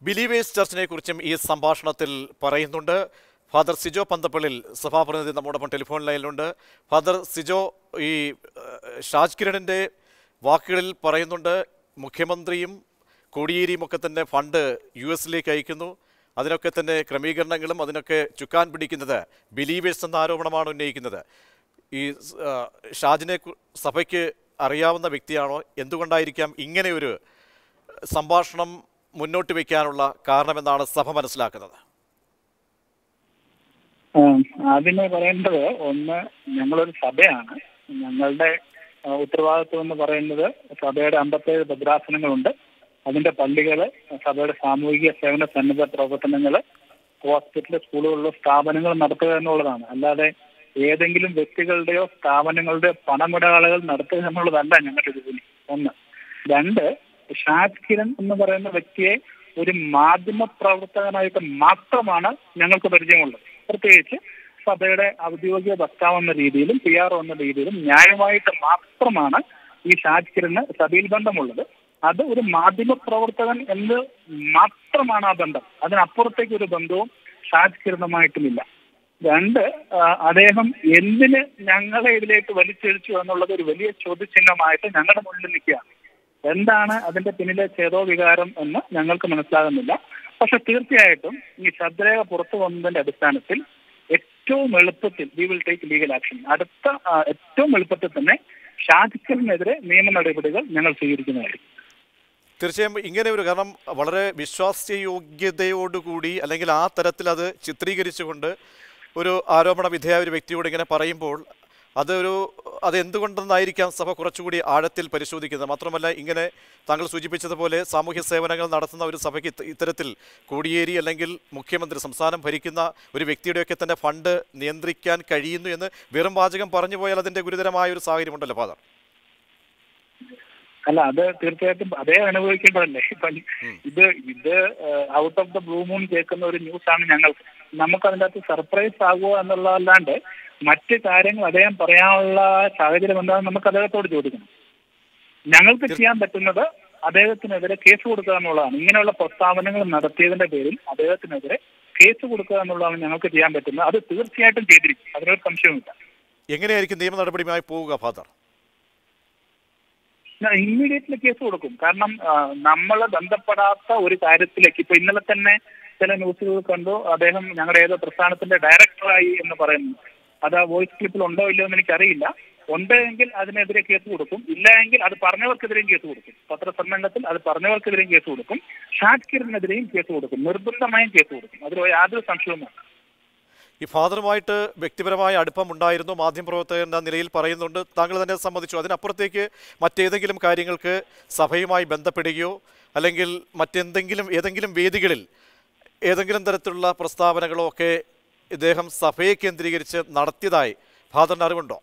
believers ചർച്ചിനെ കുറിച്ചും ഈ സംഭാഷണത്തിൽ പറയുന്നുണ്ട് ഫാദർ സിജോ പന്തപ്പള്ളിൽ സഭാപ്രതിനിധി നമ്മോടൊപ്പം ടെലിഫോൺ ലൈനിലുണ്ട് ഫാദർ സിജോ ഈ ഏഹ്, ഷാജ് കിരണിൻ്റെ വാക്കുകളിൽ പറയുന്നുണ്ട് മുഖ്യമന്ത്രിയും കോടിയേരിയും ഒക്കെ തന്നെ ഫണ്ട് യു എസിലേക്ക് അയക്കുന്നു അതിനൊക്കെ തന്നെ ക്രമീകരണങ്ങളും അതിനൊക്കെ ചുക്കാൻ പിടിക്കുന്നത് ബിലീവേഴ്സ് എന്ന ആരോപണമാണ് ഉന്നയിക്കുന്നത് ഈ ആ, ഷാജിനെ കു- സഭയ്ക്ക് അറിയാവുന്ന വ്യക്തിയാണോ എന്തുകൊണ്ടായിരിക്കാം ഇങ്ങനെ ഒരു സംഭാഷണം മുന്നോട്ട് വയ്ക്കാനുള്ള കാരണമെന്നാണ് സഭ മനസ്സിലാക്കുന്നത് ഉം, ആദ്യമേ പറയേണ്ടത് ഒന്ന് ഞങ്ങളൊരു സഭയാണ് ഞങ്ങളുടെ ആ, ഉത്തരവാദിത്വം എന്ന് പറയുന്നത് സഭയുടെ അമ്പത്തേഴ് ഭദ്രാസനങ്ങളുണ്ട് അതിന്റെ പള്ളികള് സഭയുടെ സാമൂഹിക സേവന സന്നദ്ധ പ്രവർത്തനങ്ങള് ഹോസ്പിറ്റല് സ്കൂളുകളിലോ സ്ഥാപനങ്ങൾ നടത്തുക എന്നുള്ളതാണ് അല്ലാതെ ഏതെങ്കിലും വ്യക്തികളുടെയോ സ്ഥാപനങ്ങളുടെയോ പണമിടപാടുകൾ നടത്തുക എന്നുള്ളതല്ല ഞങ്ങളുടെ ജോലി ഒന്ന് രണ്ട് ഷാജ് കിരൺ എന്ന് പറയുന്ന വ്യക്തിയെ ഒരു മാധ്യമ പ്രവർത്തകനായിട്ട് മാത്രമാണ് ഞങ്ങൾക്ക് പരിചയമുള്ളത് പ്രത്യേകിച്ച് സഭയുടെ ഔദ്യോഗിക വക്താവ് എന്ന രീതിയിലും പി ആർ എന്ന രീതിയിലും ന്യായമായിട്ട് മാത്രമാണ് ഈ ഷാജ് കിരണ് സഭയിൽ ബന്ധമുള്ളത് അത് ഒരു മാധ്യമ പ്രവർത്തകൻ എന്ന് മാത്രമാണ് ആ ബന്ധം അതിനപ്പുറത്തേക്ക് ഒരു ബന്ധവും ഷാജ് കിരണുമായിട്ടുമില്ല രണ്ട് ആ, അദ്ദേഹം എന്തിന് ഞങ്ങളെ ഇതിലേക്ക് വലിച്ചെഴിച്ചു എന്നുള്ളത് ഒരു വലിയ ചോദ്യചിഹ്നമായിട്ട് ഞങ്ങളുടെ മുന്നിൽ നിൽക്കുകയാണ് എന്താണ് അതിന്റെ പിന്നിലെ ചേതോ വികാരം എന്ന് ഞങ്ങൾക്ക് മനസ്സിലാകുന്നില്ല പക്ഷെ തീർച്ചയായിട്ടും ഈ ശബ്ദരേഖ പുറത്തു വന്നതിന്റെ അടിസ്ഥാനത്തിൽ ഏറ്റവും എളുപ്പത്തിൽ we will take legal action അടുത്ത ആ, ഏറ്റവും എളുപ്പത്തിൽ തന്നെ ഷാജിക്കലിനെതിരെ നിയമ നടപടികൾ ഞങ്ങൾ സ്വീകരിക്കുന്നതായിരിക്കും തീർച്ചയായും ഇങ്ങനെ ഒരു കാരണം വളരെ വിശ്വാസയോഗ്യതയോടുകൂടി അല്ലെങ്കിൽ ആ തരത്തിൽ അത് ചിത്രീകരിച്ചുകൊണ്ട് ഒരു ആരോപണ വിധേയ ഒരു വ്യക്തിയോട് ഇങ്ങനെ പറയുമ്പോൾ അതൊരു അത് എന്തുകൊണ്ടെന്നായിരിക്കാം സഭ കുറച്ചുകൂടി ആഴത്തിൽ പരിശോധിക്കുന്നത് മാത്രമല്ല ഇങ്ങനെ താങ്കൾ സൂചിപ്പിച്ചതുപോലെ സാമൂഹ്യ സേവനങ്ങൾ നടത്തുന്ന ഒരു സഭയ്ക്ക് ഇത്ത- ഇത്തരത്തിൽ കോടിയേരി അല്ലെങ്കിൽ മുഖ്യമന്ത്രി സംസ്ഥാനം ഭരിക്കുന്ന ഒരു വ്യക്തിയുടെയൊക്കെ തന്നെ ഫണ്ട് നിയന്ത്രിക്കാൻ കഴിയുന്നു എന്ന് വെറും വാചകം പറഞ്ഞു പോയാൽ അതിൻ്റെ ഗുരുതരമായ ഒരു സാഹചര്യമുണ്ടല്ലോ ഫാദർ അല്ല അത് തീർച്ചയായിട്ടും അതേ അനുഭവിക്കേണ്ടതല്ലേ ഇപ്പൊ ഇത് ഇത് out of the blue moon കേൾക്കുന്ന ഒരു ന്യൂസ് ആണ് ഞങ്ങൾക്ക് നമുക്ക് അതിൻ്റെ അകത്ത് സർപ്രൈസ് ആകുമോ എന്നുള്ളതല്ലാണ്ട് മറ്റ് കാര്യങ്ങൾ അദ്ദേഹം പറയാനുള്ള സാഹചര്യം എന്താണെന്ന് നമുക്ക് അദ്ദേഹത്തോട് ചോദിക്കണം ഞങ്ങൾക്ക് ചെയ്യാൻ പറ്റുന്നത് അദ്ദേഹത്തിനെതിരെ കേസ് കൊടുക്കുക എന്നുള്ളതാണ് ഇങ്ങനെയുള്ള പ്രസ്താവനകൾ നടത്തിയതിന്റെ പേരിൽ അദ്ദേഹത്തിനെതിരെ കേസ് കൊടുക്കുക എന്നുള്ളതാണ് ഞങ്ങൾക്ക് ചെയ്യാൻ പറ്റുന്നത് അത് തീർച്ചയായിട്ടും ചെയ്തിരിക്കും അതിനൊരു സംശയവുമില്ല എങ്ങനെയായിരിക്കും നിയമ നടപടിയുമായി പോവുക ഫാദർ ഇമ്മീഡിയറ്റ്ലി കേസ് കൊടുക്കും കാരണം നമ്മൾ ബന്ധപ്പെടാത്ത ഒരു കാര്യത്തിലേക്ക് ഇപ്പൊ ഇന്നലെ തന്നെ ചില ന്യൂസുകൾ കണ്ടു അദ്ദേഹം ഞങ്ങളുടെ ഏതോ പ്രസ്ഥാനത്തിന്റെ ഡയറക്ടറായി എന്ന് പറയുന്നു അത് ആ വോയിസ് ക്ലിപ്പിൽ ഉണ്ടോ ഇല്ലയോ എന്ന് എനിക്കറിയില്ല ഉണ്ടെങ്കിൽ അതിനെതിരെ കേസ് കൊടുക്കും ഇല്ല എങ്കിൽ അത് പറഞ്ഞവർക്കെതിരെയും കേസ് കൊടുക്കും പത്രസമ്മേളനത്തിൽ അത് പറഞ്ഞവർക്കെതിരെയും കേസ് കൊടുക്കും ഷാക്കിറിനെതിരെയും കേസ് കൊടുക്കും നിർബന്ധമായും കേസ് കൊടുക്കും അതിൽ യാതൊരു സംശയവും വേണ്ട ഈ ഫാദറുമായിട്ട് വ്യക്തിപരമായ അടുപ്പമുണ്ടായിരുന്നു മാധ്യമപ്രവർത്തകൻ എന്ന നിലയിൽ പറയുന്നുണ്ട് താങ്കൾ തന്നെ സമ്മതിച്ചു അതിനപ്പുറത്തേക്ക് മറ്റേതെങ്കിലും കാര്യങ്ങൾക്ക് സഭയുമായി ബന്ധപ്പെടുകയോ അല്ലെങ്കിൽ മറ്റെന്തെങ്കിലും ഏതെങ്കിലും വേദികളിൽ ഏതെങ്കിലും തരത്തിലുള്ള പ്രസ്താവനകളോ ഒക്കെ ഇദ്ദേഹം സഭയെ കേന്ദ്രീകരിച്ച് നടത്തിയതായി ഫാദറിന് അറിവുണ്ടോ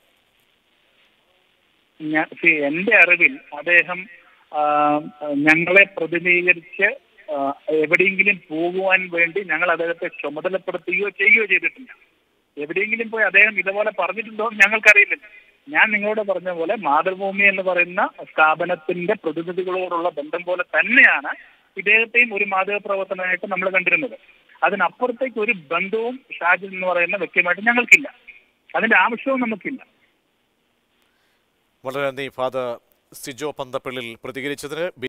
ഞാൻ see, എന്റെ അറിവിൽ അദ്ദേഹം ആ, ഞങ്ങളെ പ്രതിനിധീകരിച്ച് ആ, എവിടെയെങ്കിലും പോകുവാൻ വേണ്ടി ഞങ്ങൾ അദ്ദേഹത്തെ ചുമതലപ്പെടുത്തുകയോ ചെയ്യുകയോ ചെയ്തിട്ടില്ല എവിടെയെങ്കിലും പോയി അദ്ദേഹം ഇതുപോലെ പറഞ്ഞിട്ടുണ്ടോ എന്ന് ഞങ്ങൾക്കറിയില്ല ഞാൻ നിങ്ങളോട് പറഞ്ഞ പോലെ മാതൃഭൂമി എന്ന് പറയുന്ന സ്ഥാപനത്തിന്റെ പ്രതിനിധികളോടുള്ള ബന്ധം പോലെ തന്നെയാണ് ഇദ്ദേഹത്തെയും ഒരു മാധ്യമ പ്രവർത്തനമായിട്ട് നമ്മൾ കണ്ടിരുന്നത് അതിനപ്പുറത്തേക്ക് ഒരു ബന്ധവും ഷാജിൽ എന്ന് പറയുന്ന വ്യക്തിയുമായിട്ട് ഞങ്ങൾക്കില്ല അതിന്റെ ആവശ്യവും നമുക്കില്ല വളരെ നന്ദി ഫാദർ സിജോ പന്തപ്പള്ളിൽ പ്രതികരിച്ചതിന്